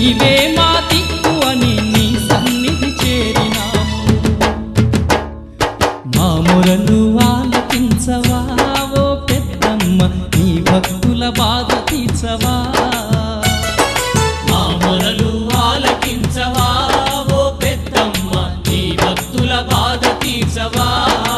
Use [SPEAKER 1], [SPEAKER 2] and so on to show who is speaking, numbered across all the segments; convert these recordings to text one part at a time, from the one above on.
[SPEAKER 1] నీవే మా దిక్కు అని నీ సన్నిధి చేరినాము మా మొరలు ఆలకించవా ఓ పెద్దమ్మ నీ భక్తుల బాధ తీర్చవా
[SPEAKER 2] మా మొరలు ఆలకించవా ఓ పెద్దమ్మ నీ భక్తుల బాధ తీర్చవా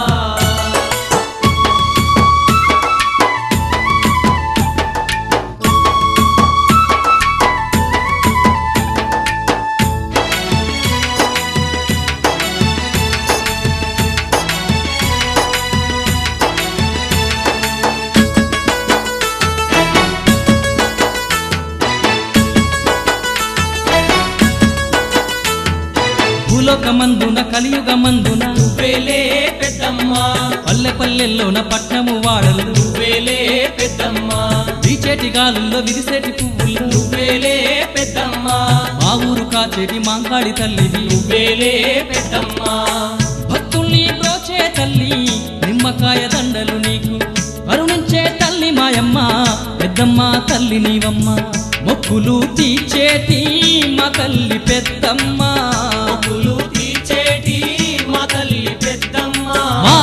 [SPEAKER 1] భూలోకమందున కలియుగమందున
[SPEAKER 2] నువ్వేలే పెద్దమ్మ
[SPEAKER 1] పల్లె పల్లెల్లోన పట్నము వాడలు
[SPEAKER 2] నువ్వేలే పెద్దమ్మ
[SPEAKER 1] వీచేటి గాలుల్లో విరిసేటి పువ్వుల్లో
[SPEAKER 2] నువ్వేలే పెద్దమ్మ
[SPEAKER 1] మా ఊరు కాచేటి మాంకాడి తల్లివి
[SPEAKER 2] నువ్వేలే పెద్దమ్మ
[SPEAKER 1] భక్తుల్ని బ్రోచే తల్లి నిమ్మకాయ దండలు నీకు కరుణించే తల్లి మాయమ్మ పెద్దమ్మ తల్లి నీవమ్మ మొక్కులు తీర్చేటి మా తల్లి పెద్దమ్మ
[SPEAKER 2] మొక్కులు తీర్చేటి మా తల్లి పెద్దమ్మ
[SPEAKER 1] మా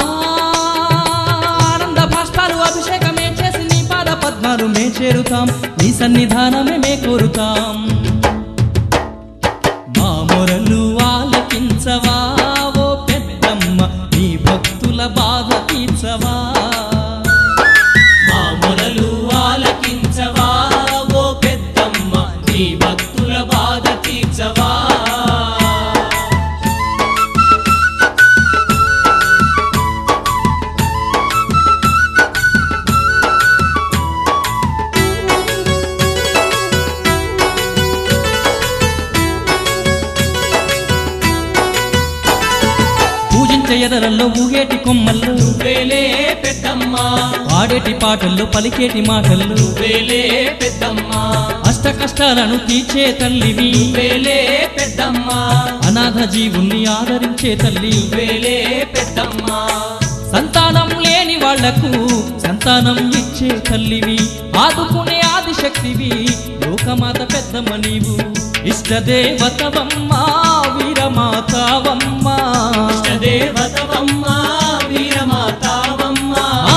[SPEAKER 1] ఆనంద భాష్పాలు అభిషేకమే చేసి నీ పాద పద్మాలు మే చేరుతాం నీ సన్నిధానమే మే కోరుతాం మా మొరలు ఆలకించవా ఓ పెద్దమ్మ నీ భక్తుల బాధ తీర్చవా
[SPEAKER 2] మా మొరలు ఆలకించవా ఓ పెద్దమ్మ నీ భక్తుల బాధ తీర్చవా
[SPEAKER 1] పూజించే ఎదరల్లో ఊగేటి కొమ్మల్లో
[SPEAKER 2] నువ్వేలే పెద్దమ్మ
[SPEAKER 1] పాడేటి పాటల్లో పలికేటి మాటల్లో
[SPEAKER 2] నువ్వేలే పెద్దమ్మ
[SPEAKER 1] అష్ట కష్టాలను తీర్చే తల్లివి
[SPEAKER 2] నువ్వేలే పెద్దమ్మ
[SPEAKER 1] అనాథ జీవుణ్ణి ఆదరించే తల్లి
[SPEAKER 2] నువ్వేలే పెద్దమ్మ
[SPEAKER 1] సంతానం లేని వాళ్లకు సంతానం ఇచ్చే తల్లివి ఆదుకునే ఆదిశక్తివి లోకమాత పెద్దమ్మ నీవు ఇష్టదేవతవమ్మ వీరమాతావమ్మ
[SPEAKER 2] దేవతవమ్మ వీరమాతావమ్మ
[SPEAKER 1] ఆ,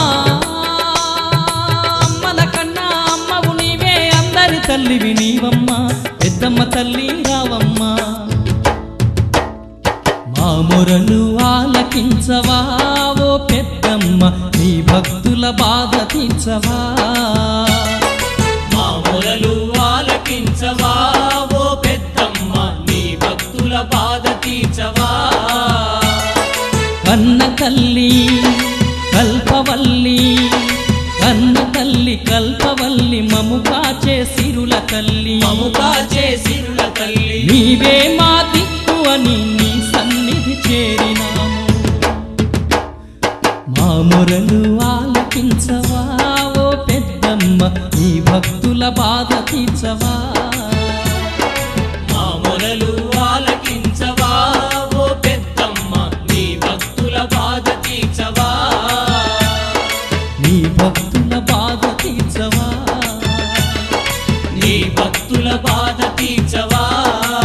[SPEAKER 1] అమ్మల కన్నా అమ్మవు నీవే అందరి తల్లివి నీవమ్మ పెద్దమ్మ తల్లి రావమ్మ మా మొరలు ఆలకించవా ఓ పెద్దమ్మ నీ భక్తుల బాధ తీర్చవా
[SPEAKER 2] మా మొరలు ఆలకించవా ఓ పెద్దమ్మ నీ భక్తుల బాధ తీర్చవా
[SPEAKER 1] కన్న తల్లి కల్పవల్లి కన్న తల్లి కల్పవల్లి మము కాచే సిరుల తల్లి
[SPEAKER 2] మముగా చేసిరుల తల్లి
[SPEAKER 1] నీవే మా దిక్కు అని నీ సన్నిధి చేరినాము మా మొరలు ఆలకించవా ఓ పెద్దమ్మ నీ భక్తుల బాధ తీర్చవా
[SPEAKER 2] మా మొరలు ఆలకించవా ఓ పెద్దమ్మ నీ భక్తుల బాధ తీర్చవా
[SPEAKER 1] నీ భక్తుల బాధ తీర్చవా
[SPEAKER 2] నీ భక్తుల బాధ తీర్చవా